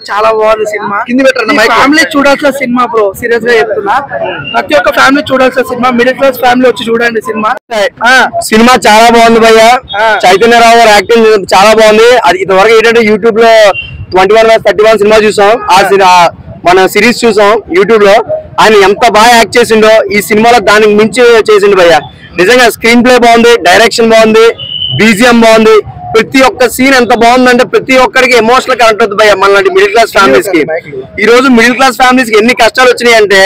చాలా బాగుంది సినిమా కింద పెట్టండి మైక్. ఫ్యామిలీ చూడాల్సిన సినిమా బ్రో సీరియస్ గా చెప్తున్నా ప్రతి ఒక్క ఫ్యామిలీ చూడాల్సిన సినిమా మిడిల్ క్లాస్ ఫ్యామిలీ వచ్చి చూడండి సినిమా సినిమా చాలా బాగుంది భయ్య చైతన్యరావు గారు యాక్టింగ్ చాలా బాగుంది అది ఇంతవరకు ఏంటంటే యూట్యూబ్ లో twenty one thirty one cinema చూసాం ఆ సినిమా మన సిరీస్ చూసాం యూట్యూబ్ లో ఆయన ఎంత బాగా యాక్ట్ చేసిండో ఈ సినిమాలో దానికి మించి చేసిండు భయ్య నిజంగా స్క్రీన్ ప్లే బాగుంది డైరెక్షన్ బాగుంది బీజిఎం బాగుంది ప్రతి ఒక్క సీన్ ఎంత బాగుందంటే ప్రతి ఒక్కరికి ఎమోషనల్ కనెక్ట్ అవుతుంది భయ్య మన మిడిల్ క్లాస్ ఫ్యామిలీస్ కి ఈ రోజు మిడిల్ క్లాస్ ఫ్యామిలీస్ కి ఎన్ని కష్టాలు వచ్చినాయి అంటే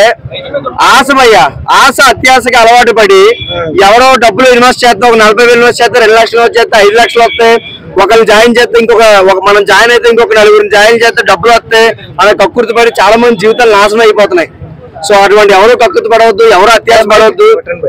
ఆశ భయ్య ఆశ అత్యాశకి అలవాటు పడి ఎవరో డబ్బులు ఇన్వెస్ట్ చేస్తే ఒక నలభై వేలు ఇన్వెస్ట్ చేస్తే రెండు లక్షలు చేస్తే ఐదు లక్షలు వస్తాయి ఒకరు జాయిన్ చేస్తే ఇంకొక ఒక మనం జాయిన్ అయితే ఇంకొక నలుగురిని జాయిన్ చేస్తే డబ్బులు వస్తాయి అలా కక్కుర్తి పడి చాలా మంది జీవితాలు నాశనం అయిపోతున్నాయి సో అటువంటి ఎవరు కక్కుర్తి పడవద్దు ఎవరు అత్యాశ పడవద్దు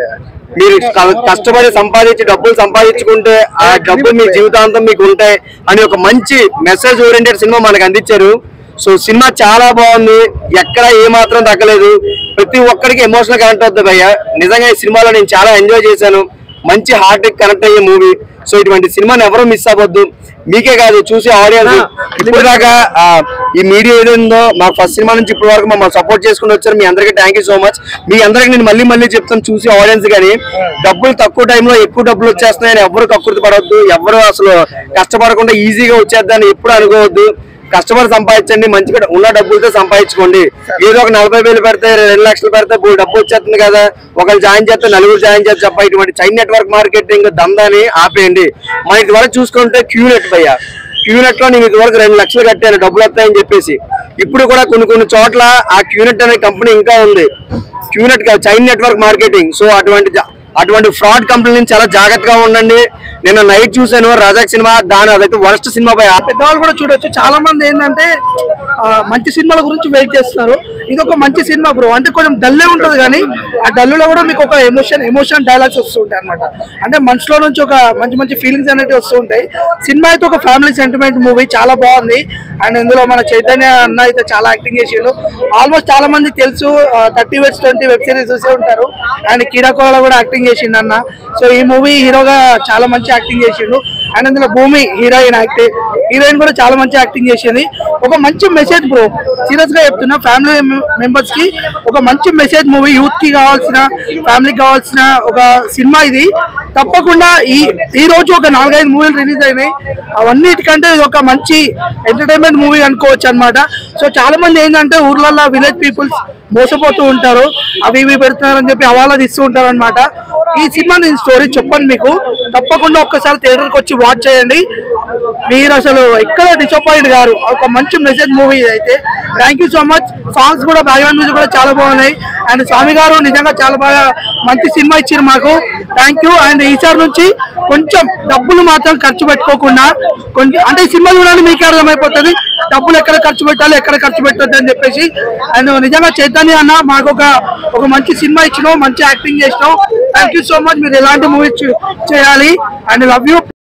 మీరు క- కష్టపడి సంపాదించి డబ్బులు సంపాదించుకుంటే ఆ డబ్బులు మీ జీవితాంతం మీకు ఉంటాయి అని ఒక మంచి మెసేజ్ ఓరియంటెడ్ సినిమా మనకు అందించారు సో సినిమా చాలా బాగుంది ఎక్కడ ఏ మాత్రం తగ్గలేదు ప్రతి ఒక్కరికి ఎమోషనల్ కనెక్ట్ అవుతుంది భయ్య నిజంగా ఈ సినిమాలో నేను చాలా ఎంజాయ్ చేశాను మంచి హార్ట్ కనెక్ట్ అయ్యే మూవీ సో ఇటువంటి సినిమాని ఎవరు మిస్ అవ్వద్దు మీకే కాదు చూసే ఆడియన్స్ ఇప్పుడు దాకా ఆ, ఈ మీడియా ఏదైందో మా ఫస్ట్ సినిమా నుంచి ఇప్పటి వరకు మమ్మల్ని సపోర్ట్ చేసుకుని వచ్చారు మీ అందరికీ థ్యాంక్ యూ సో మచ్ మీ అందరికి నేను మళ్ళీ మళ్ళీ చెప్తాను చూసి ఆడియన్స్ కానీ డబ్బులు తక్కువ టైంలో ఎక్కువ డబ్బులు వచ్చేస్తున్నాయని ఎవరు కక్కుర్తి పడవద్దు ఎవరు అసలు కష్టపడకుండా ఈజీగా వచ్చేద్దని ఎప్పుడు అనుకోవద్దు కష్టపడి సంపాదించండి మంచిగా ఉన్న డబ్బులతో సంపాదించుకోండి ఏదో ఒక నలభై వేలు పెడితే రెండు లక్షలు పెడితే బోల్డ్ డబ్బు వచ్చేస్తుంది కదా ఒకరు జాయిన్ చేస్తే నలుగురు జాయిన్ చేస్తే తప్ప ఇటువంటి చైన్ నెట్వర్క్ మార్కెటింగ్ దందాని ఆపేయండి మన ఇదివరకు చూసుకుంటే క్యూ నెట్ భయ్య క్యూ నెట్ లో నేను ఇదివరకు రెండు లక్షలు కట్టాను డబ్బులు వస్తాయని చెప్పేసి ఇప్పుడు కూడా కొన్ని కొన్ని చోట్ల ఆ క్యూనెట్ అనే కంపెనీ ఇంకా ఉంది QNet chain network marketing so అటువంటి జా- అటువంటి ఫ్రాడ్ కంపెనీ నుంచి చాలా జాగ్రత్తగా ఉండండి నేను నైట్ చూసాను రాజాక్ సినిమా దాని అదైతే వరస్ట్ సినిమా భయ పెద్దవాళ్ళు కూడా చూడొచ్చు చాలా మంది ఏంటంటే ఆ, మంచి సినిమాల గురించి వెయిట్ చేస్తున్నారు ఇది ఒక మంచి సినిమా బ్రో అంటే కొంచెం డల్లే ఉంటుంది కానీ ఆ డల్లులో కూడా మీకు ఒక ఎమోషన్ ఎమోషన్ డైలాగ్స్ వస్తూ ఉంటాయి అనమాట అంటే మనసులో నుంచి ఒక మంచి మంచి ఫీలింగ్స్ అనేవి వస్తూ ఉంటాయి సినిమా అయితే ఒక ఫ్యామిలీ సెంటిమెంట్ మూవీ చాలా బాగుంది అండ్ ఇందులో మన చైతన్య అన్న అయితే చాలా యాక్టింగ్ చేసిండు ఆల్మోస్ట్ చాలా మందికి తెలుసు thirty webs twenty web series చూసే ఉంటారు అండ్ కీడాకోలో కూడా యాక్టింగ్ చేసిండు అన్న సో ఈ మూవీ హీరోగా చాలా మంచి యాక్టింగ్ చేసిండు అండ్ ఇందులో భూమి హీరోయిన్ యాక్టింగ్ హీరోయిన్ కూడా చాలా మంచి యాక్టింగ్ చేసింది ఒక మంచి మెసేజ్ బ్రో సీరియస్ గా చెప్తున్నా ఫ్యామిలీ మెంబర్స్ కి ఒక మంచి మెసేజ్ మూవీ యూత్ కి కావాల్సిన ఫ్యామిలీకి కావాల్సిన ఒక సినిమా ఇది తప్పకుండా ఈ ఈ రోజు ఒక నాలుగైదు మూవీలు రిలీజ్ అయినాయి అవన్నిటికంటే ఇది ఒక మంచి ఎంటర్టైన్మెంట్ మూవీ అనుకోవచ్చు అన్నమాట సో చాలా మంది ఏంటంటే ఊర్లలో విలేజ్ పీపుల్స్ మోసపోతూ ఉంటారు అవి ఇవి పెడుతున్నారని చెప్పి హవాలా తీస్తూ ఉంటారు అనమాట ఈ సినిమా నేను స్టోరీ చెప్పను మీకు తప్పకుండా ఒక్కసారి థియేటర్కి వచ్చి వాచ్ చేయండి మీరు అసలు ఎక్కడ డిసప్పాయింట్ గారు ఒక మంచి మెసేజ్ మూవీ అయితే thank you so much songs కూడా బ్యాక్గ్రౌండ్ మ్యూజిక్ కూడా చాలా బాగున్నాయి అండ్ స్వామి గారు నిజంగా చాలా బాగా మంచి సినిమా ఇచ్చారు మాకు థ్యాంక్ యూ అండ్ ఈసారి నుంచి కొంచెం డబ్బులు మాత్రం ఖర్చు పెట్టుకోకుండా కొంచెం అంటే ఈ సినిమా చూడాలని మీకు అర్థమైపోతుంది డబ్బులు ఎక్కడ ఖర్చు పెట్టాలి ఎక్కడ ఖర్చు పెట్టద్దు అని చెప్పేసి అండ్ నిజంగా చైతన్య అన్న మాకు ఒక ఒక మంచి సినిమా ఇచ్చినావు మంచి యాక్టింగ్ చేసినావు థ్యాంక్ యూ సో మచ్ మీరు ఎలాంటి మూవీ చేయాలి అండ్ లవ్ యూ